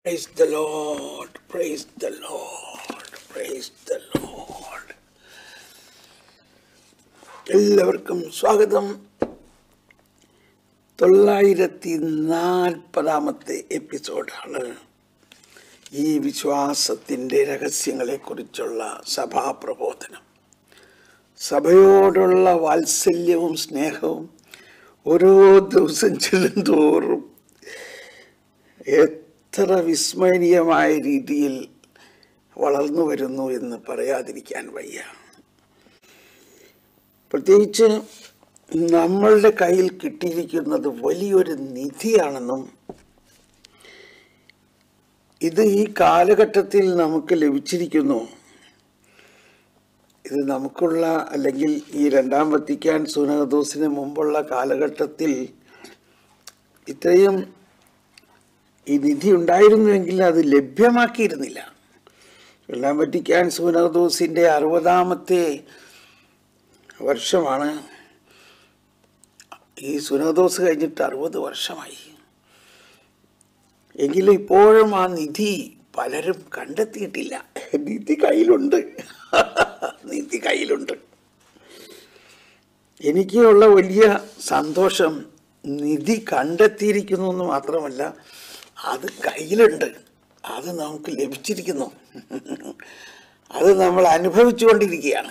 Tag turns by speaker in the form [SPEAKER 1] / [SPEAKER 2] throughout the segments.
[SPEAKER 1] Praise the Lord, praise the Lord, praise the Lord. എല്ലാവർക്കും സ്വാഗതം തൊള്ളായിരത്തി നാൽപ്പതാമത്തെ എപ്പിസോഡാണ് ഈ വിശ്വാസത്തിൻ്റെ രഹസ്യങ്ങളെക്കുറിച്ചുള്ള സഭാപ്രബോധനം സഭയോടുള്ള വാത്സല്യവും സ്നേഹവും ഓരോ ദിവസം ചെല്ലും തോറും എത്ര വിസ്മരണീയമായ രീതിയിൽ വളർന്നു വരുന്നു എന്ന് പറയാതിരിക്കാൻ വയ്യ പ്രത്യേകിച്ച് നമ്മളുടെ കയ്യിൽ കിട്ടിയിരിക്കുന്നത് വലിയൊരു നിധിയാണെന്നും ഇത് ഈ കാലഘട്ടത്തിൽ നമുക്ക് ലഭിച്ചിരിക്കുന്നു ഇത് നമുക്കുള്ള അല്ലെങ്കിൽ ഈ രണ്ടാം വത്തിക്കാൻ സുനഹദോസിന് മുമ്പുള്ള കാലഘട്ടത്തിൽ ഇത്രയും ഈ നിധി ഉണ്ടായിരുന്നുവെങ്കിൽ അത് ലഭ്യമാക്കിയിരുന്നില്ല രണ്ടാം വറ്റിക്കാൻ സുനഹദോസിൻ്റെ അറുപതാമത്തെ വർഷമാണ് ഈ സുനഹദോസ് കഴിഞ്ഞിട്ട് അറുപത് വർഷമായി എങ്കിലും ഇപ്പോഴും ആ നിധി പലരും കണ്ടെത്തിയിട്ടില്ല നിധി കയ്യിലുണ്ട് നിധി കയ്യിലുണ്ട് എനിക്കുള്ള വലിയ സന്തോഷം നിധി കണ്ടെത്തിയിരിക്കുന്നു എന്ന് മാത്രമല്ല അത് കയ്യിലുണ്ട് അത് നമുക്ക് ലഭിച്ചിരിക്കുന്നു അത് നമ്മൾ അനുഭവിച്ചുകൊണ്ടിരിക്കുകയാണ്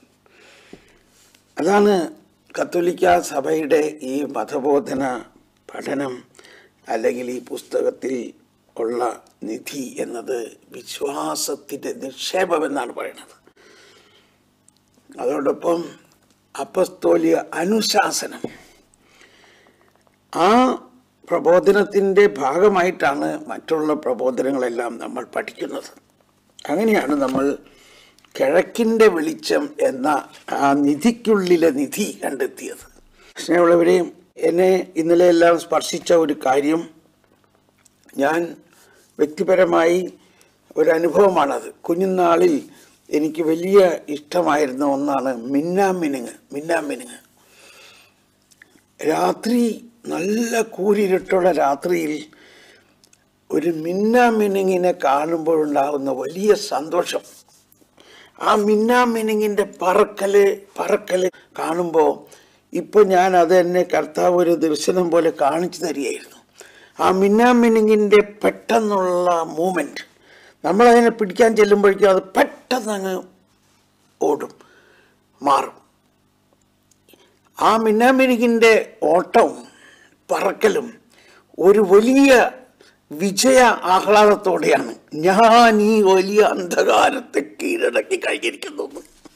[SPEAKER 1] അതാണ് കത്തോലിക്ക സഭയുടെ ഈ മതബോധന പഠനം അല്ലെങ്കിൽ ഈ പുസ്തകത്തിൽ ഉള്ള നിധി എന്നത് വിശ്വാസത്തിൻ്റെ നിക്ഷേപം എന്നാണ് പറയുന്നത് അതോടൊപ്പം അപ്പസ്തോലിക അനുശാസനം ആ പ്രബോധനത്തിൻ്റെ ഭാഗമായിട്ടാണ് മറ്റുള്ള പ്രബോധനങ്ങളെല്ലാം നമ്മൾ പഠിക്കുന്നത് അങ്ങനെയാണ് നമ്മൾ കിഴക്കിൻ്റെ വെളിച്ചം എന്ന ആ നിധിക്കുള്ളിലെ നിധി കണ്ടെത്തിയത് സ്നേഹമുള്ളവരെ എന്നെ ഇന്നലെ എല്ലാം സ്പർശിച്ച ഒരു കാര്യം ഞാൻ വ്യക്തിപരമായി ഒരു അനുഭവമാണത് കുഞ്ഞുനാളിൽ എനിക്ക് വലിയ ഇഷ്ടമായിരുന്ന ഒന്നാണ് മിന്നാമിനുങ്ങ് മിന്നാമിനുങ്ങ് രാത്രി നല്ല കൂരിരുട്ടുള്ള രാത്രിയിൽ ഒരു മിന്നാമിനുങ്ങിനെ കാണുമ്പോഴുണ്ടാകുന്ന വലിയ സന്തോഷം ആ മിന്നാമിനുങ്ങിൻ്റെ പറക്കല് പറക്കല് കാണുമ്പോൾ ഇപ്പോൾ ഞാൻ അത് എന്നെ കർത്താവ് ഒരു ദർശനം പോലെ കാണിച്ചു തരികയായിരുന്നു ആ മിന്നാമിനുങ്ങിൻ്റെ പെട്ടെന്നുള്ള മൂമെൻറ്റ് നമ്മളതിനെ പിടിക്കാൻ ചെല്ലുമ്പോഴേക്കും അത് പെട്ടെന്ന് അങ്ങ് ഓടും മാറും ആ മിന്നാമിനുങ്ങിൻ്റെ ഓട്ടവും പറക്കലും ഒരു വലിയ വിജയ ആഹ്ലാദത്തോടെയാണ് ഞാൻ ഈ വലിയ അന്ധകാരത്തെ കീഴടക്കി കഴിഞ്ഞിരിക്കുന്നു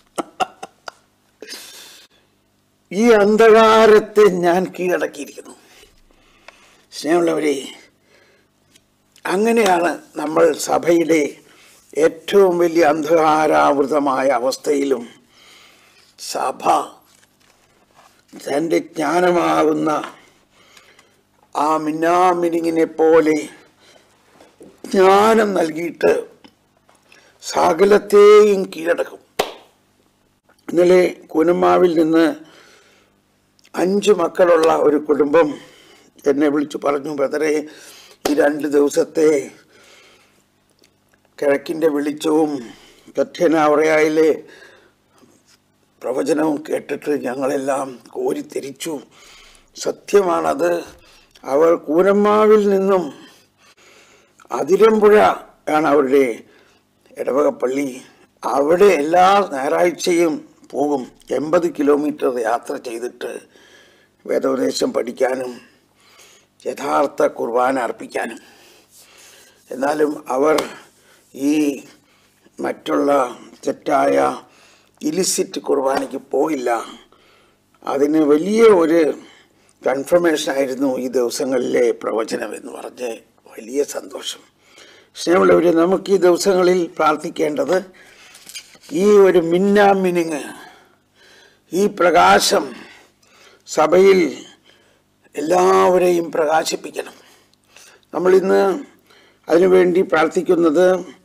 [SPEAKER 1] ഈ അന്ധകാരത്തെ ഞാൻ കീഴടക്കിയിരിക്കുന്നു സ്നേഹമുള്ളവരെ അങ്ങനെയാണ് നമ്മൾ സഭയിലെ ഏറ്റവും വലിയ അന്ധകാരാവൃതമായ അവസ്ഥയിലും സഭ തൻ്റെ ജ്ഞാനമാകുന്ന ആ മിന്നാമിനിങ്ങിനെ പോലെ ജ്ഞാനം നൽകിയിട്ട് സകലത്തെയും കീഴടക്കും ഇന്നലെ കുനമാവിൽ നിന്ന് അഞ്ച് മക്കളുള്ള ഒരു കുടുംബം എന്നെ വിളിച്ചു പറഞ്ഞു ബ്രദറെ ഈ രണ്ട് ദിവസത്തെ കിഴക്കിൻ്റെ വെളിച്ചവും കഥ്യനാവറയായിലെ പ്രവചനവും കേട്ടിട്ട് ഞങ്ങളെല്ലാം കോരിത്തിരിച്ചു സത്യമാണത് അവർ കൂരമ്മാവിൽ നിന്നും അതിരമ്പുഴ ആണ് അവരുടെ ഇടവകപ്പള്ളി അവിടെ എല്ലാ ഞായറാഴ്ചയും പോകും എൺപത് കിലോമീറ്റർ യാത്ര ചെയ്തിട്ട് വേദോപദേശം പഠിക്കാനും യഥാർത്ഥ കുർബാന അർപ്പിക്കാനും എന്നാലും അവർ ഈ മറ്റുള്ള തെറ്റായ ഇലിസിറ്റ് കുർബാനയ്ക്ക് പോയില്ല അതിന് വലിയ ഒരു കൺഫർമേഷൻ ആയിരുന്നു ഈ ദിവസങ്ങളിലെ പ്രവചനം എന്ന് പറഞ്ഞ് വലിയ സന്തോഷം സ്നേഹമുള്ളവർ നമുക്ക് ഈ ദിവസങ്ങളിൽ പ്രാർത്ഥിക്കേണ്ടത് ഈ ഒരു മിന്നാമിനുങ്ങ് ഈ പ്രകാശം സഭയിൽ എല്ലാവരെയും പ്രകാശിപ്പിക്കണം നമ്മളിന്ന് അതിനുവേണ്ടി പ്രാർത്ഥിക്കുന്നത്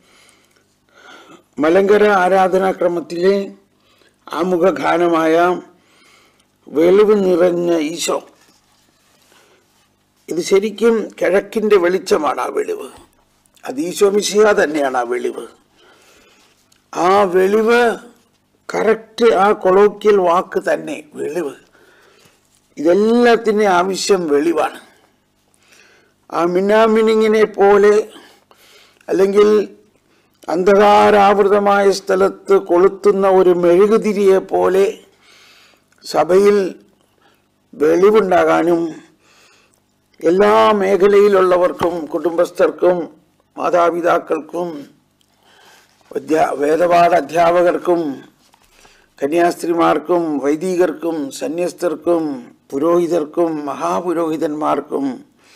[SPEAKER 1] മലങ്കര ആരാധനാക്രമത്തിലെ ആമുഖഗാനമായ വെളിവ് നിറഞ്ഞ ഈശോ ഇത് ശരിക്കും കിഴക്കിൻ്റെ വെളിച്ചമാണ് ആ വെളിവ് അത് ഈശോമിശിഹ തന്നെയാണ് ആ വെളിവ് ആ വെളിവ് കറക്റ്റ് ആ കൊളോക്കിയൽ വാക്ക് തന്നെ വെളിവ് ഇതെല്ലാത്തിൻ്റെ ആവശ്യം വെളിവാണ് ആ മിന്നാമിനിങ്ങിനെ പോലെ അല്ലെങ്കിൽ അന്ധകാരാവൃതമായ സ്ഥലത്ത് കൊളുത്തുന്ന ഒരു മെഴുകുതിരിയെ പോലെ സഭയിൽ വെളിവുണ്ടാകാനും എല്ലാ മേഖലയിലുള്ളവർക്കും കുടുംബസ്ഥർക്കും മാതാപിതാക്കൾക്കും അധ്യാ വേദപാഠ അധ്യാപകർക്കും കന്യാസ്ത്രീമാർക്കും വൈദികർക്കും സന്യസ്തർക്കും പുരോഹിതർക്കും മഹാപുരോഹിതന്മാർക്കും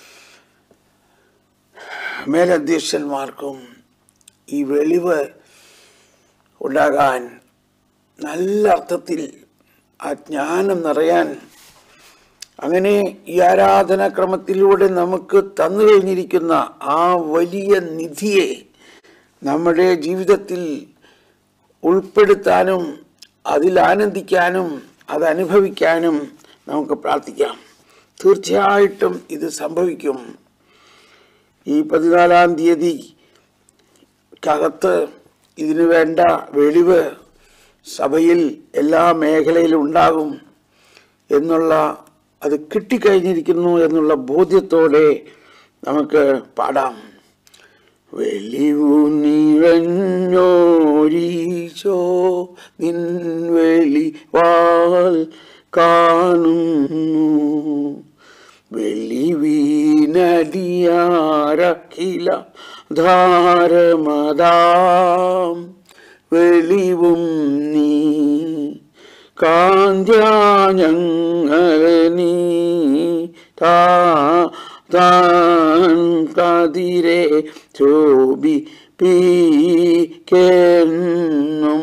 [SPEAKER 1] മേലധ്യക്ഷന്മാർക്കും ഈ വെളിവ് ഉണ്ടാകാൻ നല്ല അർത്ഥത്തിൽ ആ ജ്ഞാനം നിറയാൻ അങ്ങനെ ഈ ആരാധനാക്രമത്തിലൂടെ നമുക്ക് തന്നു കഴിഞ്ഞിരിക്കുന്ന ആ വലിയ നിധിയെ നമ്മുടെ ജീവിതത്തിൽ ഉൾപ്പെടുത്താനും അതിൽ ആനന്ദിക്കാനും അത് അനുഭവിക്കാനും നമുക്ക് പ്രാർത്ഥിക്കാം തീർച്ചയായിട്ടും ഇത് സംഭവിക്കും ഈ പതിനാലാം തീയതി കകത്ത് ഇതിനു വേണ്ട വെളിവ് സഭയിൽ എല്ലാ മേഖലയിലും ഉണ്ടാകും എന്നുള്ള അത് കിട്ടിക്കഴിഞ്ഞിരിക്കുന്നു എന്നുള്ള ബോധ്യത്തോടെ നമുക്ക് പാടാം വെളിവു നിറഞ്ഞോരീശോ നിൻ വെളിവാൽ കാണുന്നു വെളിവീനടിയാരഖില ധാരമതാം വെളിവും നീ കാന്ത്യാഞങ്ങളെ നീ താൻ കതിരെ ചോബി പീക്കെന്നും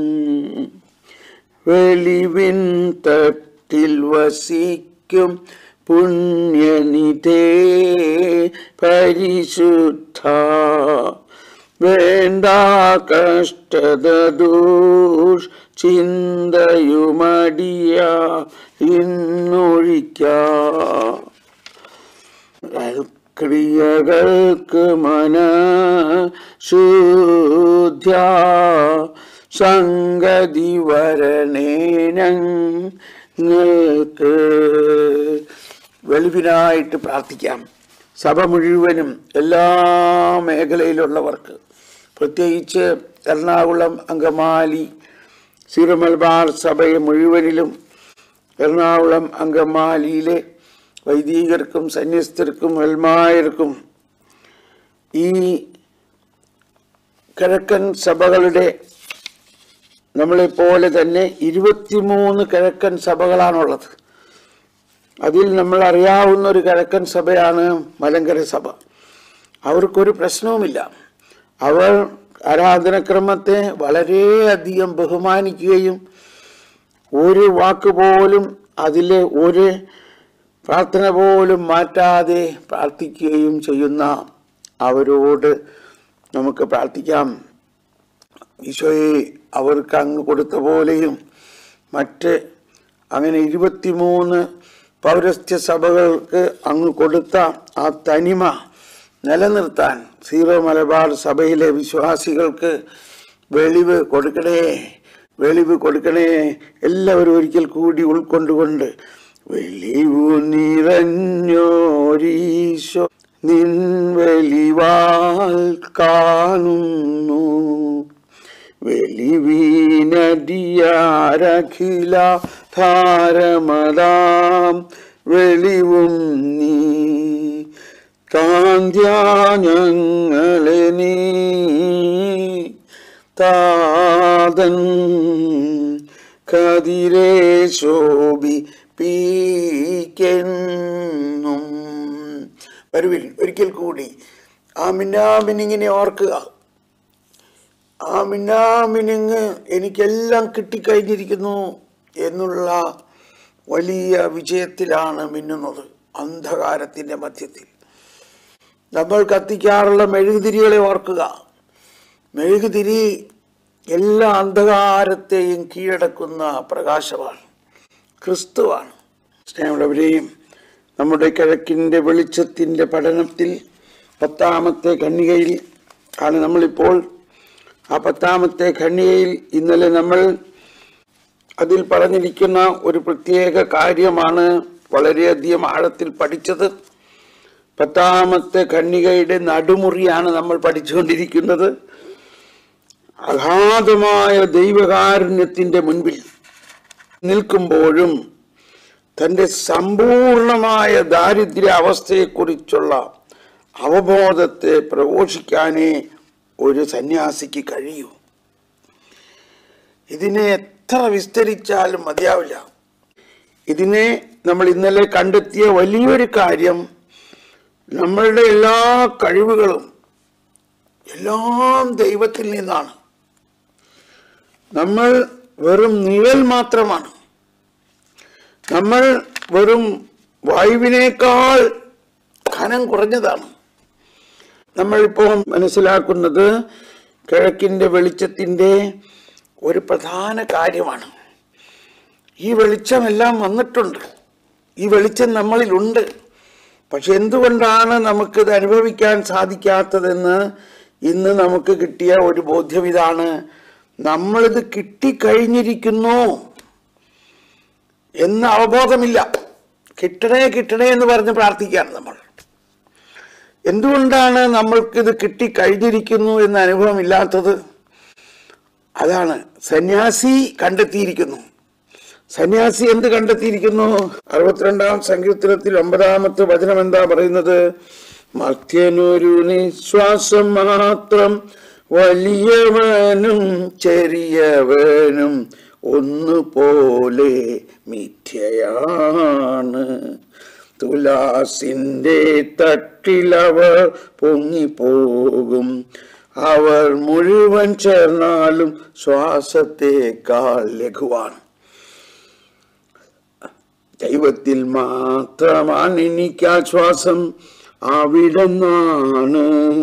[SPEAKER 1] വെളിവിൻ തട്ടിൽ വസിക്കും പുണ്യനിധേ പരിശുദ്ധ വേണ്ട കഷ്ടത ദൂഷ് ചിന്തയുമടിയ ഇന്നൊഴിക്ക ക്രിയകൾക്ക് മന ശുദ്ധ്യ സംഗതി വരണേ ഞങ്ങൾക്ക് വെളിവിനായിട്ട് പ്രാർത്ഥിക്കാം സഭ മുഴുവനും എല്ലാ മേഖലയിലുള്ളവർക്ക് പ്രത്യേകിച്ച് എറണാകുളം അങ്കമാലി സീറോ മലബാർ സഭയെ മുഴുവനിലും എറണാകുളം അങ്കമാലിയിലെ വൈദികർക്കും സന്യസ്തർക്കും എൽമായർക്കും ഈ കിഴക്കൻ സഭകളുടെ നമ്മളെപ്പോലെ തന്നെ ഇരുപത്തിമൂന്ന് കിഴക്കൻ സഭകളാണുള്ളത് അതിൽ നമ്മൾ അറിയാവുന്ന ഒരു കിഴക്കൻ സഭയാണ് മലങ്കര സഭ അവർക്കൊരു പ്രശ്നവുമില്ല അവർ ആരാധനക്രമത്തെ വളരെയധികം ബഹുമാനിക്കുകയും ഒരു വാക്ക് പോലും അതിലെ ഒരു പ്രാർത്ഥന പോലും മാറ്റാതെ പ്രാർത്ഥിക്കുകയും ചെയ്യുന്ന അവരോട് നമുക്ക് പ്രാർത്ഥിക്കാം ഈശോയെ അവർക്ക് അങ്ങ് കൊടുത്ത പോലെയും മറ്റ് അങ്ങനെ ഇരുപത്തിമൂന്ന് പൗരസ്ത്യ സഭകൾക്ക് അങ്ങ് കൊടുത്ത ആ തനിമ നിലനിർത്താൻ സീറോ മലബാർ സഭയിലെ വിശ്വാസികൾക്ക് വെളിവ് കൊടുക്കണേ വെളിവ് കൊടുക്കണേ എല്ലാവരും ഒരിക്കൽ കൂടി ഉൾക്കൊണ്ടുകൊണ്ട് വെളിവു നിറഞ്ഞോരീശോ നിൻ വെളിവാൽ കാണുന്നു വെളിവീനടിയാരഖില ധാരമതാം വെളിവും നീ കാന്ത്യാഞങ്ങളെ നീ താതൻ കതിരേ ശോഭി പീക്കെന്നും വരുവിൻ ഒരിക്കൽ കൂടി ആ മിന്നാമിനിങ്ങിനെ ഓർക്കുക ആ മിന്നാമിനുങ്ങ് എനിക്കെല്ലാം കിട്ടിക്കഴിഞ്ഞിരിക്കുന്നു എന്നുള്ള വലിയ വിജയത്തിലാണ് മിന്നുന്നത് അന്ധകാരത്തിൻ്റെ മധ്യത്തിൽ നമ്മൾ കത്തിക്കാറുള്ള മെഴുകുതിരികളെ ഓർക്കുക മെഴുകുതിരി എല്ലാ അന്ധകാരത്തെയും കീഴടക്കുന്ന പ്രകാശമാണ് ക്രിസ്തുവാണ് സ്നേഹമുള്ളവരെയും നമ്മുടെ കിഴക്കിൻ്റെ വെളിച്ചത്തിൻ്റെ പഠനത്തിൽ പത്താമത്തെ ഖണ്ണികയിൽ ആണ് നമ്മളിപ്പോൾ ആ പത്താമത്തെ ഖണ്ണികയിൽ ഇന്നലെ നമ്മൾ അതിൽ പറഞ്ഞിരിക്കുന്ന ഒരു പ്രത്യേക കാര്യമാണ് വളരെയധികം ആഴത്തിൽ പഠിച്ചത് പത്താമത്തെ ഖണ്ണികയുടെ നടുമുറിയാണ് നമ്മൾ പഠിച്ചുകൊണ്ടിരിക്കുന്നത് അഗാധമായ ദൈവകാരുണ്യത്തിന്റെ മുൻപിൽ നിൽക്കുമ്പോഴും തൻ്റെ സമ്പൂർണമായ ദാരിദ്ര്യ അവസ്ഥയെക്കുറിച്ചുള്ള അവബോധത്തെ പ്രഘോഷിക്കാനേ ഒരു സന്യാസിക്ക് കഴിയൂ ഇതിനെ എത്ര വിസ്തരിച്ചാലും മതിയാവില്ല ഇതിനെ നമ്മൾ ഇന്നലെ കണ്ടെത്തിയ വലിയൊരു കാര്യം നമ്മളുടെ എല്ലാ കഴിവുകളും എല്ലാം ദൈവത്തിൽ നിന്നാണ് നമ്മൾ വെറും നിഴൽ മാത്രമാണ് നമ്മൾ വെറും വായുവിനേക്കാൾ ഖനം കുറഞ്ഞതാണ് നമ്മളിപ്പോൾ മനസ്സിലാക്കുന്നത് കിഴക്കിൻ്റെ വെളിച്ചത്തിൻ്റെ ഒരു പ്രധാന കാര്യമാണ് ഈ വെളിച്ചമെല്ലാം വന്നിട്ടുണ്ട് ഈ വെളിച്ചം നമ്മളിലുണ്ട് പക്ഷെ എന്തുകൊണ്ടാണ് നമുക്കിത് അനുഭവിക്കാൻ സാധിക്കാത്തതെന്ന് ഇന്ന് നമുക്ക് കിട്ടിയ ഒരു ബോധ്യം ഇതാണ് നമ്മളിത് കിട്ടിക്കഴിഞ്ഞിരിക്കുന്നു എന്ന അവബോധമില്ല കിട്ടണേ കിട്ടണേ എന്ന് പറഞ്ഞ് പ്രാർത്ഥിക്കുകയാണ് നമ്മൾ എന്തുകൊണ്ടാണ് നമ്മൾക്കിത് കിട്ടിക്കഴിഞ്ഞിരിക്കുന്നു എന്ന അനുഭവം ഇല്ലാത്തത് അതാണ് സന്യാസി കണ്ടെത്തിയിരിക്കുന്നു സന്യാസി എന്ത് കണ്ടെത്തിയിരിക്കുന്നു അറുപത്തിരണ്ടാം സങ്കീർത്തനത്തിൽ ഒമ്പതാമത്തെ വചനം എന്താ പറയുന്നത് മർത്യനൊരു നിശ്വാസം മാത്രം വലിയവനും ചെറിയവനും ഒന്നുപോലെ മിഥ്യയാണ് തുലാസിന്റെ തട്ടിലവർ പൊങ്ങിപ്പോകും അവർ മുഴുവൻ ചേർന്നാലും ശ്വാസത്തേക്കാൾ ലഘുവാണ് ദൈവത്തിൽ മാത്രമാണ് എനിക്ക് ആശ്വാസം അവിടെന്നാണ്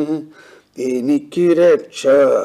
[SPEAKER 1] എനിക്ക് രക്ഷ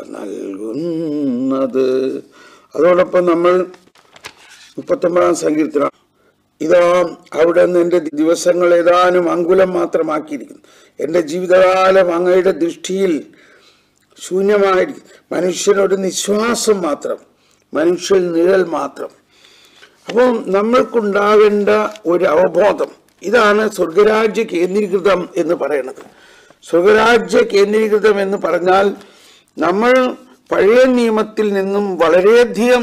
[SPEAKER 1] നൽകുന്നത് അതോടൊപ്പം നമ്മൾ മുപ്പത്തൊമ്പതാം സങ്കീർത്തനം ഇതാ അവിടെ നിന്ന് എൻ്റെ ദിവസങ്ങൾ ഏതാനും അങ്കുലം മാത്രമാക്കിയിരിക്കുന്നു എൻ്റെ ജീവിതകാലം അങ്ങയുടെ ദൃഷ്ടിയിൽ ശൂന്യമായിരിക്കും മനുഷ്യനൊരു നിശ്വാസം മാത്രം മനുഷ്യൻ നിഴൽ മാത്രം അപ്പം നമ്മൾക്കുണ്ടാകേണ്ട ഒരു അവബോധം ഇതാണ് സ്വർഗരാജ്യ കേന്ദ്രീകൃതം എന്ന് പറയുന്നത് സ്വർഗരാജ്യ കേന്ദ്രീകൃതം എന്ന് പറഞ്ഞാൽ നമ്മൾ പഴയ നിയമത്തിൽ നിന്നും വളരെയധികം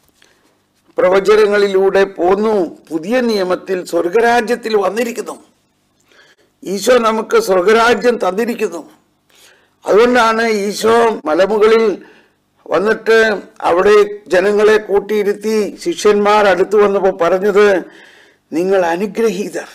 [SPEAKER 1] പ്രവചനങ്ങളിലൂടെ പോന്നു പുതിയ നിയമത്തിൽ സ്വർഗരാജ്യത്തിൽ വന്നിരിക്കുന്നു ഈശോ നമുക്ക് സ്വർഗരാജ്യം തന്നിരിക്കുന്നു അതുകൊണ്ടാണ് ഈശോ മലമുകളിൽ വന്നിട്ട് അവിടെ ജനങ്ങളെ കൂട്ടിയിരുത്തി ശിഷ്യന്മാർ അടുത്തു വന്നപ്പോൾ പറഞ്ഞത് നിങ്ങൾ അനുഗ്രഹീതർ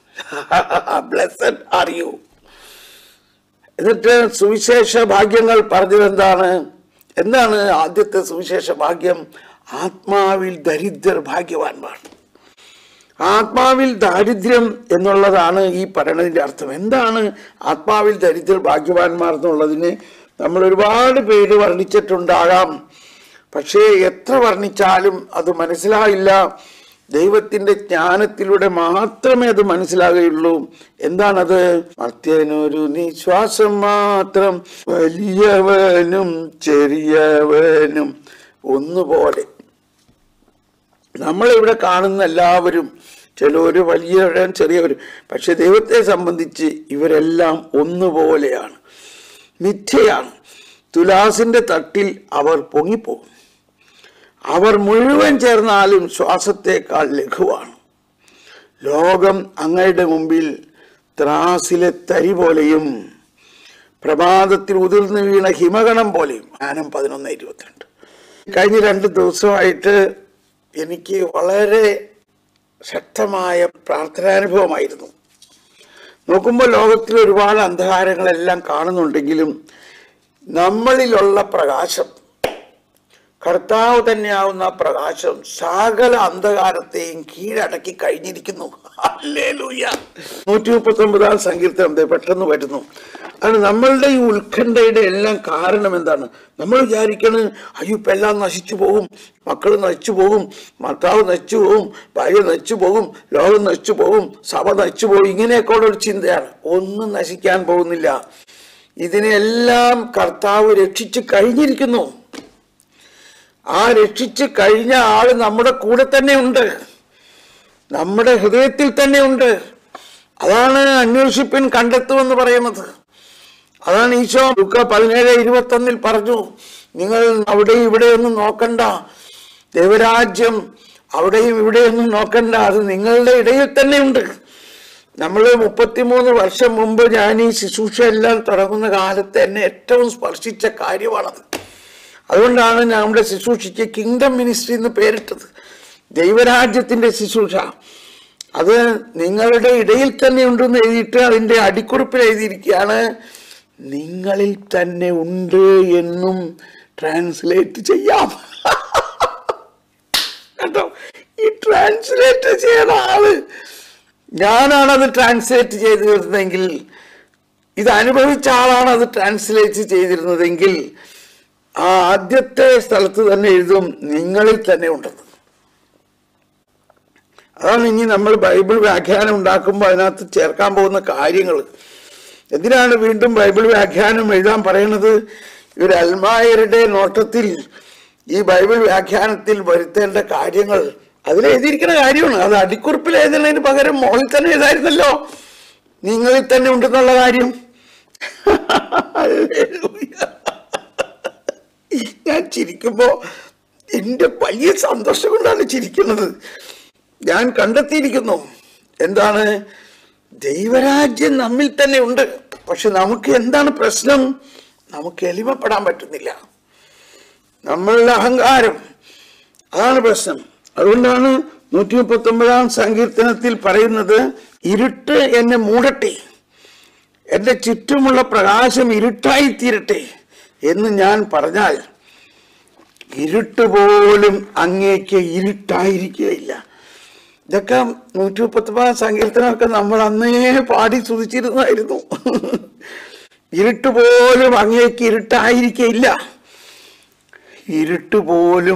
[SPEAKER 1] ബ്ലെസ്സഡ് ആർ യു എന്നിട്ട് സുവിശേഷ ഭാഗ്യങ്ങൾ പറഞ്ഞത് എന്താണ് എന്താണ് ആദ്യത്തെ സുവിശേഷ ഭാഗ്യം ആത്മാവിൽ ദരിദ്രർ ഭാഗ്യവാന്മാർ ആത്മാവിൽ ദാരിദ്ര്യം എന്നുള്ളതാണ് ഈ പറയണതിന്റെ അർത്ഥം എന്താണ് ആത്മാവിൽ ദരിദ്രർ ഭാഗ്യവാന്മാർ എന്നുള്ളതിന് നമ്മൾ ഒരുപാട് പേര് വർണ്ണിച്ചിട്ടുണ്ടാകാം പക്ഷേ എത്ര വർണ്ണിച്ചാലും അത് മനസ്സിലായില്ല ദൈവത്തിന്റെ ജ്ഞാനത്തിലൂടെ മാത്രമേ അത് മനസ്സിലാകുകയുള്ളൂ എന്താണത് മർത്യനൊരു നിശ്വാസം മാത്രം വലിയവനും ചെറിയവനും ഒന്നുപോലെ നമ്മളിവിടെ കാണുന്ന എല്ലാവരും ചിലവര് വലിയവരും ചെറിയവരും പക്ഷെ ദൈവത്തെ സംബന്ധിച്ച് ഇവരെല്ലാം ഒന്നുപോലെയാണ് മിഥ്യയാണ് തുലാസിന്റെ തട്ടിൽ അവർ പൊങ്ങിപ്പോകും അവർ മുഴുവൻ ചേർന്നാലും ശ്വാസത്തേക്കാൾ ലഘുവാണ് ലോകം അങ്ങയുടെ മുമ്പിൽ ത്രാസിലെ തരി പോലെയും പ്രഭാതത്തിൽ ഉതിർന്നു വീണ ഹിമഗണം പോലെയും ജ്ഞാനം പതിനൊന്ന് ഇരുപത്തിരണ്ട് കഴിഞ്ഞ രണ്ട് ദിവസമായിട്ട് എനിക്ക് വളരെ ശക്തമായ പ്രാർത്ഥനാനുഭവമായിരുന്നു നോക്കുമ്പോൾ ലോകത്തിൽ ഒരുപാട് അന്ധകാരങ്ങളെല്ലാം കാണുന്നുണ്ടെങ്കിലും നമ്മളിലുള്ള പ്രകാശം കർത്താവ് തന്നെയാവുന്ന പ്രകാശം സകല അന്ധകാരത്തെയും കീഴടക്കി കഴിഞ്ഞിരിക്കുന്നു ഹല്ലേലൂയ. നൂറ്റി മുപ്പത്തി ഒമ്പതാം സങ്കീർത്തനം ദേ പെട്ടെന്ന് വരുന്നു ആണ് നമ്മളുടെ ഈ ഉത്കണ്ഠയുടെ എല്ലാം കാരണം എന്താണ് നമ്മൾ വിചാരിക്കണ് അയ്യോ ഇപ്പം എല്ലാം നശിച്ചു പോകും മക്കൾ നശിച്ചു പോകും ഭർത്താവ് നശിച്ചു പോകും ഭാര്യ നശിച്ചു പോകും ലോകം നശിച്ചു പോകും സഭ നശിച്ചു പോകും ഇങ്ങനെയൊക്കെ ഉള്ള ഒരു ചിന്തയാണ് ഒന്നും നശിക്കാൻ പോകുന്നില്ല ഇതിനെല്ലാം കർത്താവ് രക്ഷിച്ചു കഴിഞ്ഞിരിക്കുന്നു ആ രക്ഷിച്ച് കഴിഞ്ഞ ആള് നമ്മുടെ കൂടെ തന്നെ ഉണ്ട് നമ്മുടെ ഹൃദയത്തിൽ തന്നെ ഉണ്ട് അതാണ് അന്വേഷിപ്പിൻ കണ്ടെത്തുമെന്ന് പറയുന്നത് അതാണ് ഈശോ ലുക്ക പതിനേഴ് ഇരുപത്തൊന്നിൽ പറഞ്ഞു നിങ്ങൾ അവിടെയും ഇവിടെയൊന്നും നോക്കണ്ട ദൈവരാജ്യം അവിടെയും ഇവിടെയൊന്നും നോക്കണ്ട അത് നിങ്ങളുടെ ഇടയിൽ തന്നെ ഉണ്ട് നമ്മൾ മുപ്പത്തിമൂന്ന് വർഷം മുമ്പ് ഞാൻ ഈ ശുശ്രൂഷ എല്ലാം തുടങ്ങുന്ന കാലത്ത് എന്നെ ഏറ്റവും സ്പർശിച്ച കാര്യമാണത് അതുകൊണ്ടാണ് നമ്മുടെ ശുശ്രൂഷയ്ക്ക് കിങ്ഡം മിനിസ്ട്രി എന്ന് പേരിട്ടത് ദൈവരാജ്യത്തിന്റെ ശുശ്രൂഷ അത് നിങ്ങളുടെ ഇടയിൽ തന്നെ ഉണ്ടെന്ന് എഴുതിയിട്ട് അതിന്റെ അടിക്കുറിപ്പിൽ എഴുതിയിരിക്കുകയാണ് നിങ്ങളിൽ തന്നെ ഉണ്ട് എന്നും ട്രാൻസ്ലേറ്റ് ചെയ്യാം കേട്ടോ ഈ ട്രാൻസ്ലേറ്റ് ചെയ്യണ ആള് ഞാനാണ് അത് ട്രാൻസ്ലേറ്റ് ചെയ്തിരുന്നെങ്കിൽ ഇത് അനുഭവിച്ച ആളാണ് അത് ട്രാൻസ്ലേറ്റ് ചെയ്തിരുന്നതെങ്കിൽ ആ ആദ്യത്തെ സ്ഥലത്ത് തന്നെ എഴുതും നിങ്ങളിൽ തന്നെ ഉണ്ടെന്ന് അതാണ് ഇനി നമ്മൾ ബൈബിൾ വ്യാഖ്യാനം ഉണ്ടാക്കുമ്പോൾ അതിനകത്ത് ചേർക്കാൻ പോകുന്ന കാര്യങ്ങൾ എന്തിനാണ് വീണ്ടും ബൈബിൾ വ്യാഖ്യാനം എഴുതാൻ പറയുന്നത് ഒരു അൽമായരുടെ നോട്ടത്തിൽ ഈ ബൈബിൾ വ്യാഖ്യാനത്തിൽ വരുത്തേണ്ട കാര്യങ്ങൾ അതിൽ എഴുതിയിരിക്കുന്ന കാര്യമാണ് അത് അടിക്കുറിപ്പിൽ എഴുതുന്നതിന് പകരം മോളിൽ തന്നെ എഴുതായിരുന്നല്ലോ നിങ്ങളിൽ തന്നെ ഉണ്ടെന്നുള്ള കാര്യം ഞാൻ ചിരിക്കുമ്പോ എന്റെ വലിയ സന്തോഷം കൊണ്ടാണ് ചിരിക്കുന്നത് ഞാൻ കണ്ടെത്തിയിരിക്കുന്നു എന്താണ് ദൈവരാജ്യം നമ്മിൽ തന്നെ ഉണ്ട് പക്ഷെ നമുക്ക് എന്താണ് പ്രശ്നം നമുക്ക് എളിമപ്പെടാൻ പറ്റുന്നില്ല നമ്മളുടെ അഹങ്കാരം അതാണ് പ്രശ്നം അതുകൊണ്ടാണ് നൂറ്റി മുപ്പത്തി ഒമ്പതാം സങ്കീർത്തനത്തിൽ പറയുന്നത് ഇരുട്ട് എന്നെ മൂടട്ടെ എന്റെ ചുറ്റുമുള്ള പ്രകാശം ഇരുട്ടായി തീരട്ടെ എന്ന് ഞാൻ പറഞ്ഞാൽ ഇരുട്ട് പോലും അങ്ങേക്ക് ഇരുട്ടായിരിക്കുകയില്ല ഇതൊക്കെ നൂറ്റി മുപ്പത്തിമൂന്നാം സങ്കീർത്തനമൊക്കെ നമ്മൾ അന്നേ പാടി സ്തുതിച്ചിരുന്നായിരുന്നു ഇരുട്ട് പോലും അങ്ങേക്ക് ഇരുട്ടായിരിക്കയില്ല ഇരുട്ട് പോലും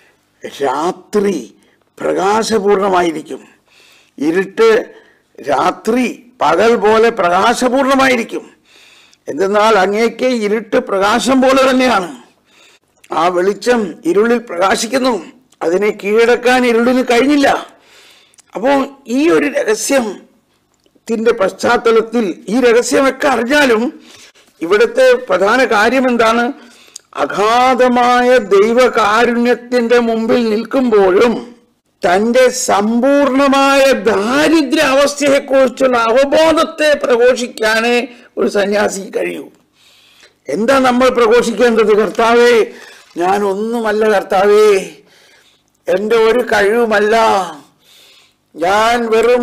[SPEAKER 1] രാത്രി പ്രകാശപൂർണമായിരിക്കും ഇരുട്ട് രാത്രി പകൽ പോലെ പ്രകാശപൂർണമായിരിക്കും എന്തെന്നാൽ അങ്ങേക്ക് ഇരുട്ട് പ്രകാശം പോലെ തന്നെയാണ് ആ വെളിച്ചം ഇരുളിൽ പ്രകാശിക്കുന്നു അതിനെ കീഴടക്കാൻ ഇരുളിന് കഴിഞ്ഞില്ല അപ്പോൾ ഈ ഒരു രഹസ്യത്തിന്റെ പശ്ചാത്തലത്തിൽ ഈ രഹസ്യമൊക്കെ അറിഞ്ഞാലും ഇവിടുത്തെ പ്രധാന കാര്യം എന്താണ് അഗാധമായ ദൈവകാരുണ്യത്തിന്റെ മുമ്പിൽ നിൽക്കുമ്പോഴും തന്റെ സമ്പൂർണമായ ദാരിദ്ര്യ അവസ്ഥയെക്കുറിച്ചുള്ള അവബോധത്തെ പ്രഘോഷിക്കാനേ ഒരു സന്യാസിക്ക് കഴിയൂ എന്താ നമ്മൾ പ്രഘോഷിക്കേണ്ടത് കർത്താവേ ഞാൻ ഒന്നുമല്ല കർത്താവേ എൻ്റെ ഒരു കഴിവുമല്ല ഞാൻ വെറും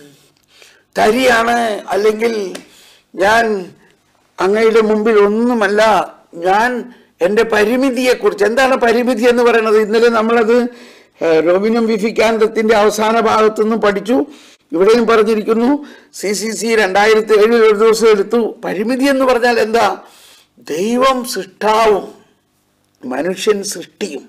[SPEAKER 1] തരിയാണ് അല്ലെങ്കിൽ ഞാൻ അങ്ങയുടെ മുമ്പിൽ ഒന്നുമല്ല ഞാൻ എൻ്റെ പരിമിതിയെക്കുറിച്ച് എന്താണ് പരിമിതി എന്ന് പറയുന്നത് ഇന്നലെ നമ്മളത് ഏഹ്, റോബിനം വിഫിക്കാന്തത്തിന്റെ അവസാന ഭാഗത്തുനിന്നും പഠിച്ചു ഇവിടെയും പറഞ്ഞിരിക്കുന്നു സി സി സി രണ്ടായിരത്തി ഏഴിൽ ഒരു ദിവസം എടുത്തു പരിമിതി എന്ന് പറഞ്ഞാൽ എന്താ ദൈവം സൃഷ്ടാവും മനുഷ്യൻ സൃഷ്ടിയും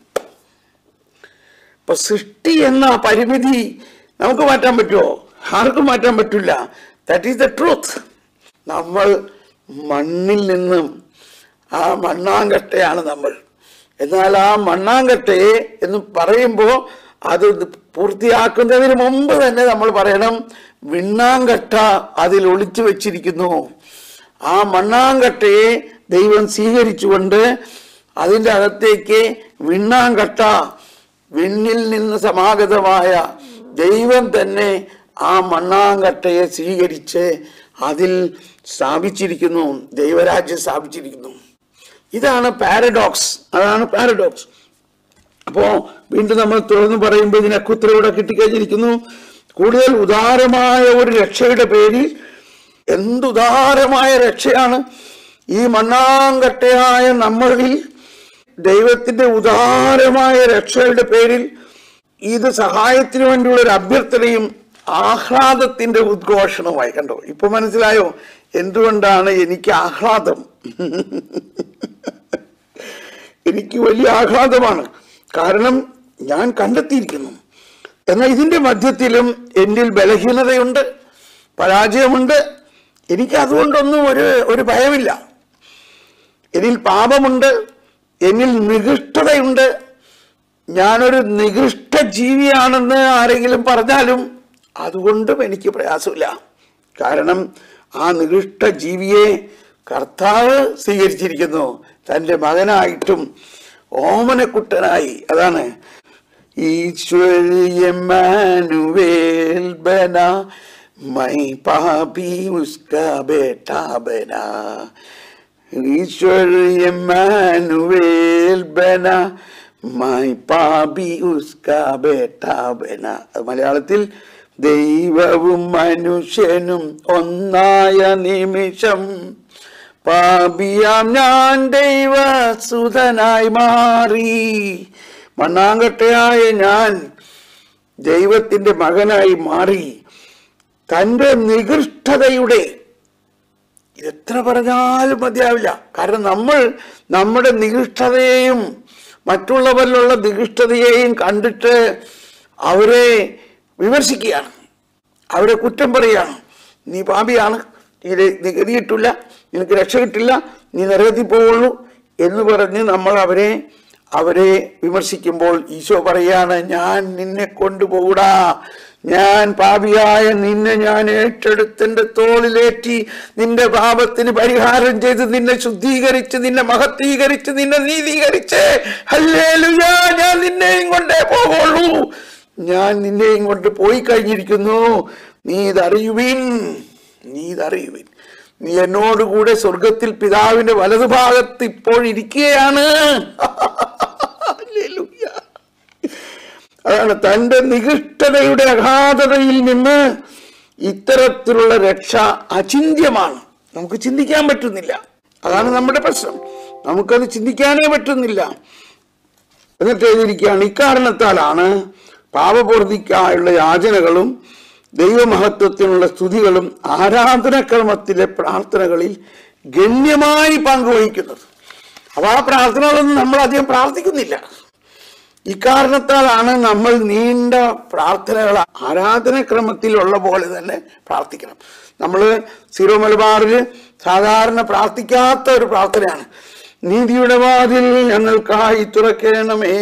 [SPEAKER 1] അപ്പൊ സൃഷ്ടി എന്ന പരിമിതി നമുക്ക് മാറ്റാൻ പറ്റുമോ ആർക്കും മാറ്റാൻ പറ്റില്ല ദാറ്റ് ഈസ് ദ ട്രൂത്ത് നമ്മൾ മണ്ണിൽ നിന്നും ആ മണ്ണാങ്കട്ടയാണ് നമ്മൾ എന്നാൽ ആ മണ്ണാങ്കട്ടയെ എന്ന് പറയുമ്പോൾ അത് പൂർത്തിയാക്കുന്നതിന് മുമ്പ് തന്നെ നമ്മൾ പറയണം വിണ്ണാങ്കട്ട അതിൽ ഒളിച്ചു വെച്ചിരിക്കുന്നു ആ മണ്ണാങ്കട്ടയെ ദൈവം സ്വീകരിച്ചുകൊണ്ട് അതിൻ്റെ അകത്തേക്ക് വിണ്ണാങ്കട്ട വിണ്ണിൽ നിന്ന് സമാഗതമായ ദൈവം തന്നെ ആ മണ്ണാങ്കട്ടയെ സ്വീകരിച്ച് അതിൽ സ്ഥാപിച്ചിരിക്കുന്നു ദൈവരാജ്യം സ്ഥാപിച്ചിരിക്കുന്നു ഇതാണ് പാരഡോക്സ് അതാണ് പാരഡോക്സ് അപ്പോ വീണ്ടും നമ്മൾ തുറന്നു പറയുമ്പോൾ ഇതിനൊക്കെ ഉത്തരവിടെ കിട്ടിക്കഴിഞ്ഞിരിക്കുന്നു കൂടുതൽ ഉദാരമായ ഒരു രക്ഷയുടെ പേരിൽ എന്തുദാരമായ രക്ഷയാണ് ഈ മണ്ണാങ്കട്ടയായ നമ്മളിൽ ദൈവത്തിന്റെ ഉദാരമായ രക്ഷയുടെ പേരിൽ ഇത് സഹായത്തിന് വേണ്ടിയുള്ള ഒരു അഭ്യർത്ഥനയും ആഹ്ലാദത്തിന്റെ ഉദ്ഘോഷണവുമായി കണ്ടോ ഇപ്പൊ മനസ്സിലായോ എന്തുകൊണ്ടാണ് എനിക്ക് ആഹ്ലാദം എനിക്ക് വലിയ ആഹ്ലാദമാണ് കാരണം ഞാൻ കണ്ടെത്തിയിരിക്കുന്നു എന്നാൽ ഇതിന്റെ മധ്യത്തിലും എന്നിൽ ബലഹീനതയുണ്ട് പരാജയമുണ്ട് എനിക്ക് അതുകൊണ്ടൊന്നും ഒരു ഒരു ഭയമില്ല എന്നിൽ പാപമുണ്ട് എന്നിൽ നികൃഷ്ടതയുണ്ട് ഞാനൊരു നികൃഷ്ട ജീവിയാണെന്ന് ആരെങ്കിലും പറഞ്ഞാലും അതുകൊണ്ടും എനിക്ക് പ്രയാസമില്ല കാരണം ആ നികൃഷ്ട ജീവിയെ കർത്താവ് സ്വീകരിച്ചിരിക്കുന്നു തൻ്റെ മകനായിട്ടും ഓമനക്കുട്ടനായി അതാണ് ഈശ്വരിയമാനുവേൽ ബന മൈ പാപി ഉസ്ക ബേട്ടാ ബന ഈശ്വർ എമ്മാനുവേൽ ബന മൈ പാപി ഉസ്ക ബേട്ടാ ബന അത് മലയാളത്തിൽ ദൈവവും മനുഷ്യനും ഒന്നായ നിമിഷം പാപിയാം ഞാൻ ദൈവസുതനായി മാറി മണ്ണാങ്കട്ടയായ ഞാൻ ദൈവത്തിന്റെ മകനായി മാറി തൻ്റെ നികൃഷ്ടതയുടെ എത്ര പറഞ്ഞാലും മതിയാവില്ല കാരണം നമ്മൾ നമ്മുടെ നികൃഷ്ടതയെയും മറ്റുള്ളവരിലുള്ള നികൃഷ്ടതയെയും കണ്ടിട്ട് അവരെ വിമർശിക്കുകയാണ് അവരെ കുറ്റം പറയുകയാണ് നീ പാപിയാണ് നീ ര- നീ ഗതിയിട്ടില്ല നിനക്ക് രക്ഷ കിട്ടില്ല നീ നരകത്തിൽ പോവുള്ളൂ എന്ന് പറഞ്ഞ് നമ്മൾ അവരെ അവരെ വിമർശിക്കുമ്പോൾ ഈശോ പറയാണ് ഞാൻ നിന്നെ കൊണ്ടുപോകൂടാ ഞാൻ പാപിയായ നിന്നെ ഞാൻ ഏറ്റെടുത്തെന്റെ തോളിലേറ്റി നിന്റെ പാപത്തിന് പരിഹാരം ചെയ്ത് നിന്നെ ശുദ്ധീകരിച്ച് നിന്നെ മഹത്വീകരിച്ച് നിന്നെ നീതീകരിച്ച് ഹല്ലേലൂയാ ഞാൻ നിന്നെയും കൊണ്ടേ പോകുള്ളൂ ഞാൻ നിന്നെയും കൊണ്ട് പോയി കഴിഞ്ഞിരിക്കുന്നു നീ ഇതറിയുവിൻ നീ ഇതറിയുവിൻ നീ എന്നോടുകൂടെ സ്വർഗത്തിൽ പിതാവിന്റെ വലതുഭാഗത്ത് ഇപ്പോൾ ഇരിക്കുകയാണ് ഹല്ലേലൂയ. അതാണ് തന്റെ നികൃഷ്ടതയുടെ അഗാധതയിൽ നിന്ന് ഇത്തരത്തിലുള്ള രക്ഷ അചിന്യമാണ് നമുക്ക് ചിന്തിക്കാൻ പറ്റുന്നില്ല അതാണ് നമ്മുടെ പ്രശ്നം നമുക്കത് ചിന്തിക്കാനേ പറ്റുന്നില്ല എന്നിട്ട് എഴുതിയിരിക്കുകയാണ് ഇക്കാരണത്താലാണ് പാപപൂർത്തിക്കായുള്ള യാചനകളും ദൈവമഹത്വത്തിനുള്ള സ്തുതികളും ആരാധനക്രമത്തിലെ പ്രാർത്ഥനകളിൽ ഗണ്യമായി പങ്കുവഹിക്കുന്നത് അപ്പൊ ആ പ്രാർത്ഥനകളൊന്നും നമ്മൾ അധികം പ്രാർത്ഥിക്കുന്നില്ല ഇക്കാരണത്താലാണ് നമ്മൾ നീണ്ട പ്രാർത്ഥനകൾ ആരാധനക്രമത്തിലുള്ള പോലെ തന്നെ പ്രാർത്ഥിക്കണം നമ്മൾ സീറോ മലബാറിൽ സാധാരണ പ്രാർത്ഥിക്കാത്ത ഒരു പ്രാർത്ഥനയാണ് നീതിയുടെ വാതിൽ ഞങ്ങൾക്കായി തുറക്കണമേ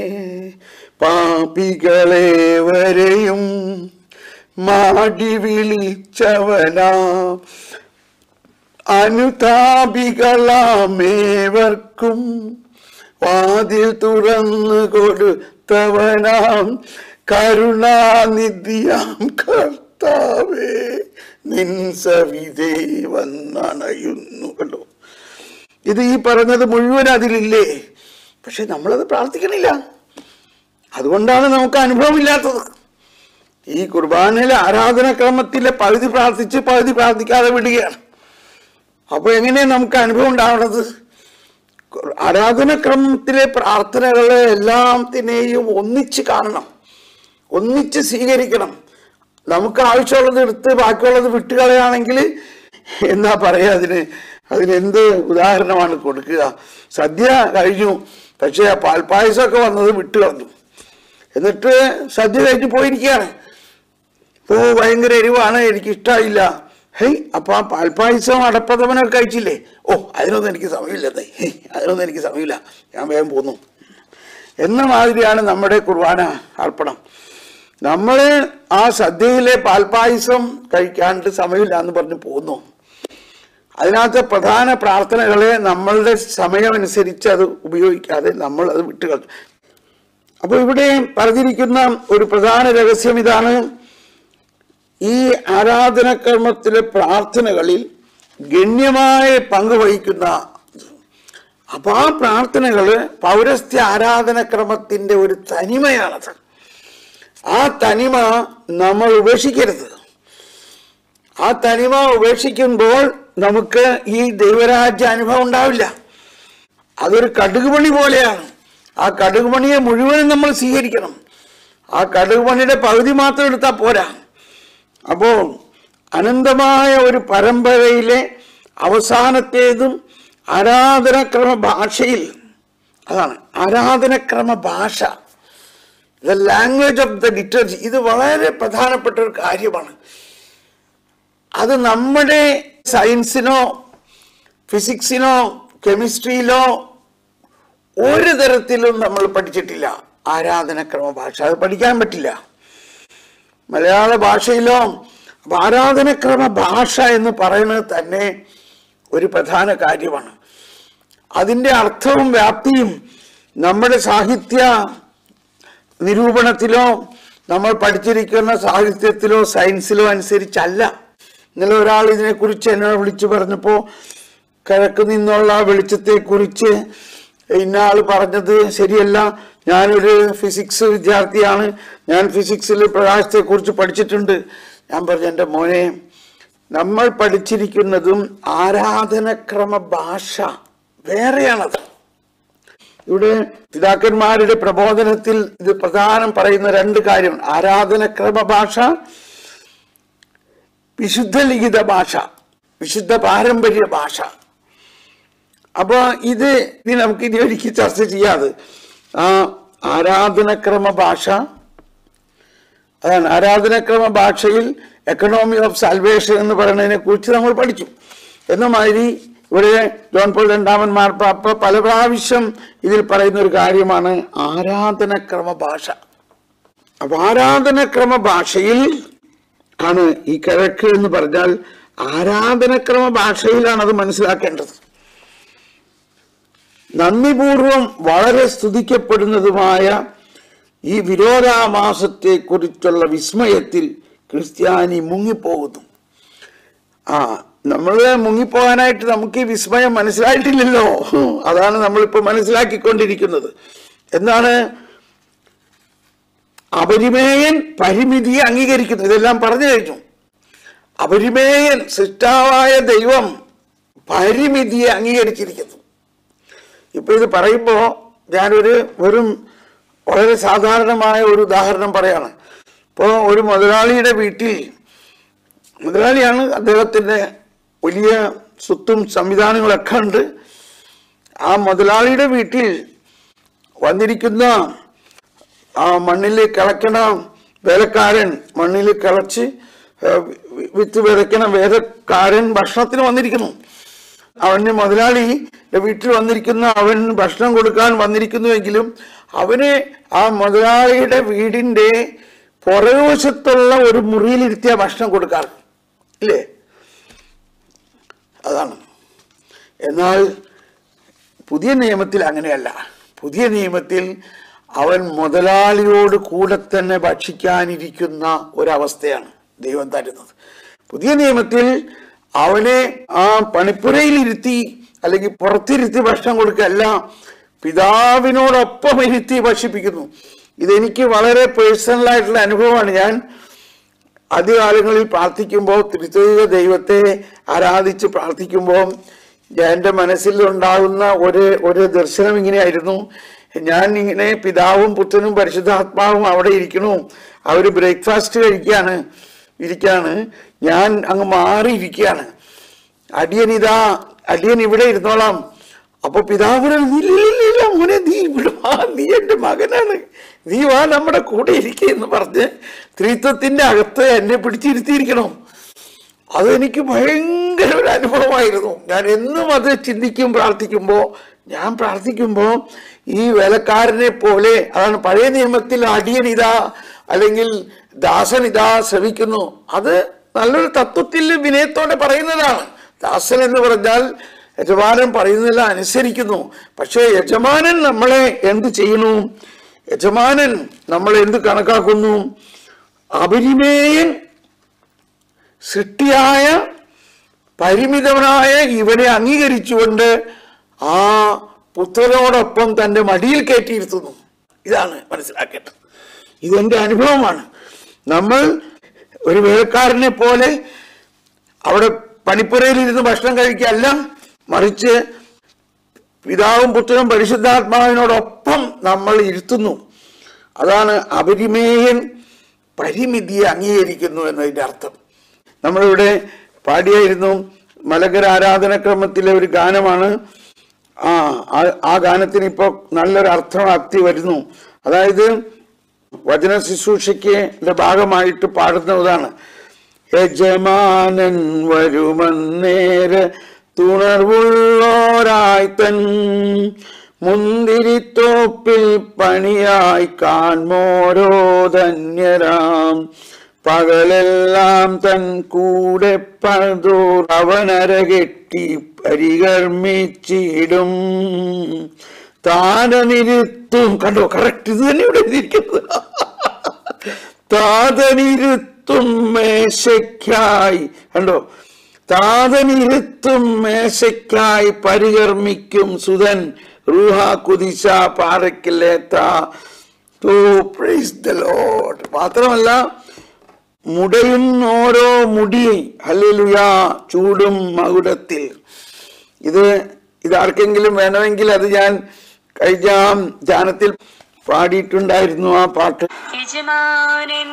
[SPEAKER 1] പാപികളെ വരെയും മാടി വിളിച്ചവനാം അനുതാപികളാമേവർക്കും വാതിൽ തുറന്നു കൊടുത്തവനാം കരുണാനിധിയാം കർത്താവേ നിൻ സവിതേ വന്നണയുന്നു കണ്ടോ ഇത് ഈ പറഞ്ഞത് മുഴുവൻ അതിലില്ലേ പക്ഷെ നമ്മളത് പ്രാർത്ഥിക്കണില്ല അതുകൊണ്ടാണ് നമുക്ക് അനുഭവമില്ലാത്തത് ഈ കുർബാനയിലെ ആരാധനാക്രമത്തിലെ പകുതി പ്രാർത്ഥിച്ച് പകുതി പ്രാർത്ഥിക്കാതെ വിടുകയാണ് അപ്പൊ എങ്ങനെയാ നമുക്ക് അനുഭവം ഉണ്ടാവുന്നത് ആരാധനാക്രമത്തിലെ പ്രാർത്ഥനകളെ എല്ലാത്തിനെയും ഒന്നിച്ച് കാണണം ഒന്നിച്ച് സ്വീകരിക്കണം നമുക്ക് ആവശ്യമുള്ളത് എടുത്ത് ബാക്കിയുള്ളത് വിട്ടുകളയാണെങ്കിൽ എന്നാ പറയാ അതിന് അതിനെന്ത് ഉദാഹരണമാണ് കൊടുക്കുക സദ്യ കഴിഞ്ഞു പക്ഷേ ആ പാൽപ്പായസമൊക്കെ വന്നത് വിട്ടുകളഞ്ഞു എന്നിട്ട് സദ്യ കഴിഞ്ഞ് പോയിരിക്കുകയാണ് ഓ ഭയങ്കര എരിവാണ് എനിക്ക് ഇഷ്ടമായില്ല ഹേയ് അപ്പൊ ആ പാൽപ്പായസം അടപ്രഥമനൊക്കെ കഴിച്ചില്ലേ ഓ അതിനൊന്നും എനിക്ക് സമയമില്ലെന്നേ ഹേയ് അതിനൊന്നും എനിക്ക് സമയമില്ല ഞാൻ വേഗം പോന്നു എന്ന മാതിരിയാണ് നമ്മുടെ കുർബാന അർപ്പണം നമ്മൾ ആ സദ്യയിലെ പാൽപ്പായസം കഴിക്കാണ്ട് സമയമില്ല എന്ന് പറഞ്ഞ് പോന്നു അതിനകത്ത് പ്രധാന പ്രാർത്ഥനകളെ നമ്മളുടെ സമയമനുസരിച്ച് അത് ഉപയോഗിക്കാതെ നമ്മൾ അത് വിട്ടുകളഞ്ഞു അപ്പോൾ ഇവിടെ പറഞ്ഞിരിക്കുന്ന ഒരു പ്രധാന രഹസ്യം ഇതാണ് ഈ ആരാധനകർമ്മത്തിലെ പ്രാർത്ഥനകളിൽ ഗണ്യമായ പങ്ക് വഹിക്കുന്ന അപ്പൊ ആ പ്രാർത്ഥനകള് പൗരസ്ത്യ ആരാധനക്രമത്തിന്റെ ഒരു തനിമയാണത് ആ തനിമ നമ്മൾ ഉപേക്ഷിക്കരുത് ആ തനിമ ഉപേക്ഷിക്കുമ്പോൾ നമുക്ക് ഈ ദൈവരാജ്യ അനുഭവം ഉണ്ടാവില്ല അതൊരു കടുകുമണി പോലെയാണ് ആ കടുകുമണിയെ മുഴുവനും നമ്മൾ സ്വീകരിക്കണം ആ കടുകുമണിയുടെ പകുതി മാത്രം എടുത്താൽ പോരാ അപ്പോൾ അനന്തമായ ഒരു പരമ്പരയിലെ അവസാനത്തേതും ആരാധനക്രമ ഭാഷയിൽ അതാണ് ആരാധനക്രമ ഭാഷ the language of the literature ഇത് വളരെ പ്രധാനപ്പെട്ട ഒരു കാര്യമാണ് അത് നമ്മുടെ സയൻസിനോ ഫിസിക്സിനോ കെമിസ്ട്രിയിലോ ഒരു തരത്തിലും നമ്മൾ പഠിച്ചിട്ടില്ല ആരാധനക്രമ ഭാഷ അത് പഠിക്കാൻ പറ്റില്ല മലയാള ഭാഷയിലോ അപ്പൊ ആരാധനക്രമ ഭാഷ എന്ന് പറയുന്നത് തന്നെ ഒരു പ്രധാന കാര്യമാണ് അതിൻ്റെ അർത്ഥവും വ്യാപ്തിയും നമ്മുടെ സാഹിത്യ നിരൂപണത്തിലോ നമ്മൾ പഠിച്ചിരിക്കുന്ന സാഹിത്യത്തിലോ സയൻസിലോ അനുസരിച്ചല്ല ഇന്നലെ ഒരാൾ ഇതിനെക്കുറിച്ച് എന്നെ വിളിച്ചു പറഞ്ഞപ്പോൾ കിഴക്ക് നിന്നുള്ള വെളിച്ചത്തെക്കുറിച്ച് ഇന്ന ആൾ പറഞ്ഞത് ശരിയല്ല ഞാനൊരു ഫിസിക്സ് വിദ്യാർത്ഥിയാണ് ഞാൻ ഫിസിക്സിൽ പ്രകാശത്തെക്കുറിച്ച് പഠിച്ചിട്ടുണ്ട് ഞാൻ പറഞ്ഞു എൻ്റെ മോനെ നമ്മൾ പഠിച്ചിരിക്കുന്നതും ആരാധനക്രമ ഭാഷ വേറെയാണത് ഇവിടെ പിതാക്കന്മാരുടെ പ്രബോധനത്തിൽ ഇത് പ്രധാനം പറയുന്ന രണ്ട് കാര്യം ആരാധനക്രമ ഭാഷ വിശുദ്ധ ലിഖിത ഭാഷ വിശുദ്ധ പാരമ്പര്യ ഭാഷ അപ്പൊ ഇത് ഇനി നമുക്ക് ഇനി ഒരിക്കൽ ചർച്ച ചെയ്യാതെ ആ ആരാധനക്രമ ഭാഷ അതാണ് ആരാധനക്രമ ഭാഷയിൽ എക്കണോമി ഓഫ് സാൽവേഷൻ എന്ന് പറയുന്നതിനെ കുറിച്ച് നമ്മൾ പഠിച്ചു എന്ന മാതിരി ഇവിടെ ജോൺ പോൾ രണ്ടാമൻ മാർപ്പാപ്പ പല പ്രാവശ്യം ഇതിൽ പറയുന്ന ഒരു കാര്യമാണ് ആരാധനക്രമ ഭാഷ അപ്പൊ ആരാധനക്രമ ഭാഷയിൽ ആണ് ഈ കിഴക്ക് എന്ന് പറഞ്ഞാൽ ആരാധനക്രമ ഭാഷയിലാണ് അത് മനസ്സിലാക്കേണ്ടത് നന്ദിപൂർവം വളരെ സ്തുതിക്കപ്പെടുന്നതുമായ ഈ വിരോധാമാസത്തെ കുറിച്ചുള്ള വിസ്മയത്തിൽ ക്രിസ്ത്യാനി മുങ്ങിപ്പോകുന്നു ആ നമ്മൾ മുങ്ങിപ്പോകാനായിട്ട് നമുക്ക് ഈ വിസ്മയം മനസ്സിലായിട്ടില്ലല്ലോ അതാണ് നമ്മളിപ്പോൾ മനസ്സിലാക്കിക്കൊണ്ടിരിക്കുന്നത് എന്താണ് അപരിമേയൻ പരിമിതിയെ അംഗീകരിക്കുന്നു ഇതെല്ലാം പറഞ്ഞു കഴിഞ്ഞു അപരിമേയൻ സൃഷ്ടാവായ ദൈവം പരിമിതിയെ അംഗീകരിച്ചിരിക്കുന്നു ഇപ്പൊ ഇത് പറയുമ്പോൾ ഞാനൊരു വെറും വളരെ സാധാരണമായ ഒരു ഉദാഹരണം പറയാണ് ഇപ്പോൾ ഒരു മുതലാളിയുടെ വീട്ടിൽ മുതലാളിയാണ് അദ്ദേഹത്തിൻ്റെ വലിയ സ്വത്തും സംവിധാനങ്ങളൊക്കെ ഉണ്ട് ആ മുതലാളിയുടെ വീട്ടിൽ വന്നിരിക്കുന്ന ആ മണ്ണിൽ കിളക്കണ വേലക്കാരൻ മണ്ണിൽ കിളച്ച് ആ, വി- വിത്ത് വിതയ്ക്കണ വേലക്കാരൻ ഭക്ഷണത്തിന് വന്നിരിക്കുന്നു അവന് മുതലാളി വീട്ടിൽ വന്നിരിക്കുന്ന അവൻ ഭക്ഷണം കൊടുക്കാൻ വന്നിരിക്കുന്നുവെങ്കിലും അവന് ആ മുതലാളിയുടെ വീടിന്റെ പുറകുവശത്തുള്ള ഒരു മുറിയിലിരുത്തിയ ഭക്ഷണം കൊടുക്കാറ് ഇല്ലേ അതാണ് എന്നാൽ പുതിയ നിയമത്തിൽ അങ്ങനെയല്ല പുതിയ നിയമത്തിൽ അവൻ മുതലാളിയോട് കൂടെ തന്നെ ഭക്ഷിക്കാനിരിക്കുന്ന ഒരവസ്ഥയാണ് ദൈവം തരുന്നത് പുതിയ നിയമത്തിൽ അവനെ ആ പണിപ്പുരയിലിരുത്തി അല്ലെങ്കിൽ പുറത്തിരുത്തി ഭക്ഷണം കൊടുക്കല്ല പിതാവിനോടൊപ്പം ഇരുത്തി ഭക്ഷിപ്പിക്കുന്നു ഇതെനിക്ക് വളരെ പേഴ്സണൽ ആയിട്ടുള്ള അനുഭവമാണ് ഞാൻ ആദ്യകാലങ്ങളിൽ പ്രാർത്ഥിക്കുമ്പോൾ തിരുത്തുക ദൈവത്തെ ആരാധിച്ച് പ്രാർത്ഥിക്കുമ്പോൾ എൻ്റെ മനസ്സിൽ ഉണ്ടാകുന്ന ഒരു ഒരു ദർശനം ഇങ്ങനെയായിരുന്നു ഞാൻ ഇങ്ങനെ പിതാവും പുത്രനും പരിശുദ്ധാത്മാവും അവിടെ ഇരിക്കണു അവർ ബ്രേക്ക്ഫാസ്റ്റ് കഴിക്കുകയാണ് ഇരിക്കുകയാണ് ഞാൻ അങ്ങ് മാറിയിരിക്കുകയാണ് അടിയൻ ഇതാ അടിയൻ ഇവിടെ ഇരുന്നോളാം അപ്പൊ പിതാവ് പറഞ്ഞു, "ഇല്ല, ഇല്ല, ഇല്ല, മോനെ നീ ഇവിടെ വാ നീ എന്റെ മകനാണ് നീ വാ നമ്മുടെ കൂടെ ഇരിക്കുക എന്ന് പറഞ്ഞ് ത്രിത്വത്തിന്റെ അകത്ത് എന്നെ പിടിച്ചിരുത്തിയിരിക്കണം അതെനിക്ക് ഭയങ്കര ഒരു അനുഭവമായിരുന്നു ഞാൻ എന്നും അത് ചിന്തിക്കും പ്രാർത്ഥിക്കുമ്പോൾ ഞാൻ പ്രാർത്ഥിക്കുമ്പോൾ ഈ വേലക്കാരനെ പോലെ അതാണ് പഴയ നിയമത്തിൽ അടിയൻ ഇതാ അല്ലെങ്കിൽ ദാസൻ ഇതാ ശ്രമിക്കുന്നു അത് നല്ലൊരു തത്വത്തിൽ വിനയത്തോടെ പറയുന്നതാണ് ദാസൻ എന്ന് പറഞ്ഞാൽ യജമാനൻ പറയുന്നതെല്ലാം അനുസരിക്കുന്നു പക്ഷേ യജമാനൻ നമ്മളെ എന്ത് ചെയ്യുന്നു യജമാനൻ നമ്മളെ എന്ത് കണക്കാക്കുന്നു അപരിമേയൻ സൃഷ്ടിയായ പരിമിതവനായ ഇവനെ അംഗീകരിച്ചുകൊണ്ട് ആ പുത്രനോടൊപ്പം തന്റെ മടിയിൽ കയറ്റിയിരുത്തുന്നു ഇതാണ് മനസ്സിലാക്കേണ്ടത് ഇതെന്റെ അനുഭവമാണ് നമ്മൾ ഒരു വേലക്കാരനെ പോലെ അവിടെ പണിപ്പുരയിലിരുന്ന് ഭക്ഷണം കഴിക്കുകയല്ല മറിച്ച് പിതാവും പുത്രനും പരിശുദ്ധാത്മാവിനോടൊപ്പം നമ്മൾ ഇരുത്തുന്നു അതാണ് അപരിമേയൻ പരിമിതിയെ അംഗീകരിക്കുന്നു എന്നതിൻ്റെ അർത്ഥം നമ്മളിവിടെ പാടിയായിരുന്നു മലങ്കര ആരാധനക്രമത്തിലെ ഒരു ഗാനമാണ് ആ ആ- ആ ഗാനത്തിന് ഇപ്പോൾ നല്ലൊരു അർത്ഥവാപ്തി വരുന്നു അതായത് വചന ശുശ്രൂഷയ്ക്ക് ഭാഗമായിട്ട് പാടുന്നതാണ് യജമാനൻ വരുമന്നേര തുണർവുള്ളോരായി തൻ മുന്തിരിത്തോപ്പിൽ പണിയായി കാൺമോരോ ധന്യരാം പകലെല്ലാം തൻ കൂടെ പതോർ അവനരകെട്ടി പരികർമ്മിച്ചിടും താനനിരുത്തും കണ്ടോ കറക്റ്റ് ഇത് തന്നെ ഇവിടെ എഴുതിയിരിക്കുന്നത് താതനിരുത്തും മേശയ്ക്കായി കണ്ടോ താതനിരുത്തും മേശയ്ക്കായി പരികർമ്മിക്കും സുതൻ റൂഹ കുതിശ പാറയ്ക്കില്ലേത്ത മാത്രമല്ല മുടയും ഓരോ മുടി ഹല്ലേലൂയാ ചൂടും മകുടത്തിൽ ഇത് ഇത് ആർക്കെങ്കിലും വേണമെങ്കിൽ അത് ഞാൻ കഴിഞ്ഞ ധ്യാനത്തിൽ പാടിയിട്ടുണ്ടായിരുന്നു ആ പാട്ട്
[SPEAKER 2] യജമാനൻ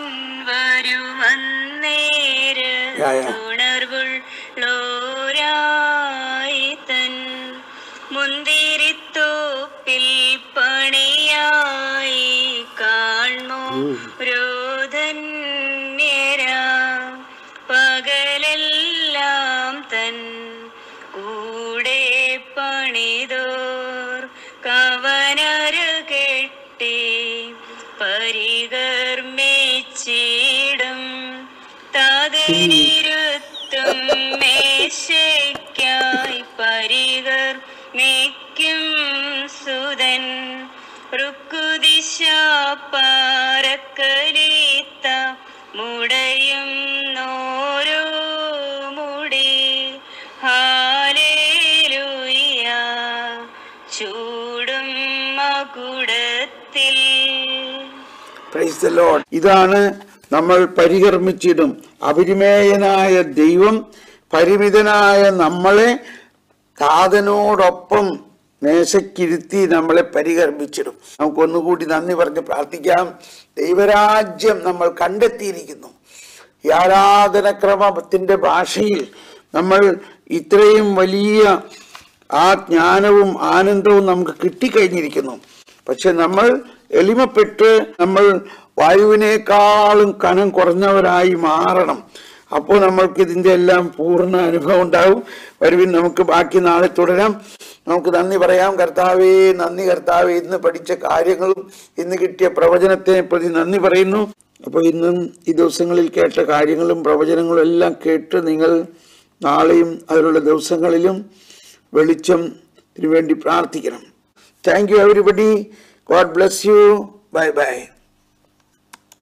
[SPEAKER 2] വരുമന്നേര്
[SPEAKER 1] യാ, യാ.
[SPEAKER 2] ഉണർവുള്ളോരായി തൻ മുന്തിരിത്തോപ്പിൽ പണിയായി കാൺമോ രോധന്യരാ പകലെല്ലാം തൻ കൂടെ പണിതോർ കവനരു കെട്ടി പരികർമ്മിച്ചിടും തതിരുത്തും മേശയ്ക്കായി പരികർമ്മിക്കും സുതൻ റുക്കുദിശ പാറക്കലീത്ത മുടയും നോരോ മുടി ഹാലേലുയ ചൂടും മകുടത്തിൽ
[SPEAKER 1] Praise the Lord. ഇതാണ് നമ്മൾ പരികർമ്മിച്ചിടും അപരിമേയനായ ദൈവം പരിമിതനായ നമ്മളെ താതനോടൊപ്പം മേശക്കിരുത്തി നമ്മളെ പരികർമ്മിച്ചിടും നമുക്ക് ഒന്നുകൂടി നന്ദി പറഞ്ഞ് പ്രാർത്ഥിക്കാം ദൈവരാജ്യം നമ്മൾ കണ്ടെത്തിയിരിക്കുന്നു ഈ ആരാധനക്രമത്തിന്റെ ഭാഷയിൽ നമ്മൾ ഇത്രയും വലിയ ആ ജ്ഞാനവും ആനന്ദവും നമുക്ക് കിട്ടിക്കഴിഞ്ഞിരിക്കുന്നു പക്ഷെ നമ്മൾ എളിമപ്പെട്ട് നമ്മൾ വായുവിനേക്കാളും കനം കുറഞ്ഞവരായി മാറണം അപ്പോൾ നമ്മൾക്ക് ഇതിൻ്റെ എല്ലാം പൂർണ്ണ അനുഭവം ഉണ്ടാവും വരുവിൻ നമുക്ക് ബാക്കി നാളെ തുടരാം നമുക്ക് നന്ദി പറയാം കർത്താവേ നന്ദി കർത്താവേ ഇന്ന് പഠിച്ച കാര്യങ്ങളും ഇന്ന് കിട്ടിയ പ്രവചനത്തെ പ്രതി നന്ദി പറയുന്നു അപ്പോൾ ഇന്നും ഈ ദിവസങ്ങളിൽ കേട്ട കാര്യങ്ങളും പ്രവചനങ്ങളും എല്ലാം കേട്ട് നിങ്ങൾ നാളെയും അതിലുള്ള ദിവസങ്ങളിലും വെളിച്ചം വേണ്ടി പ്രാർത്ഥിക്കണം thank you everybody God bless you bye by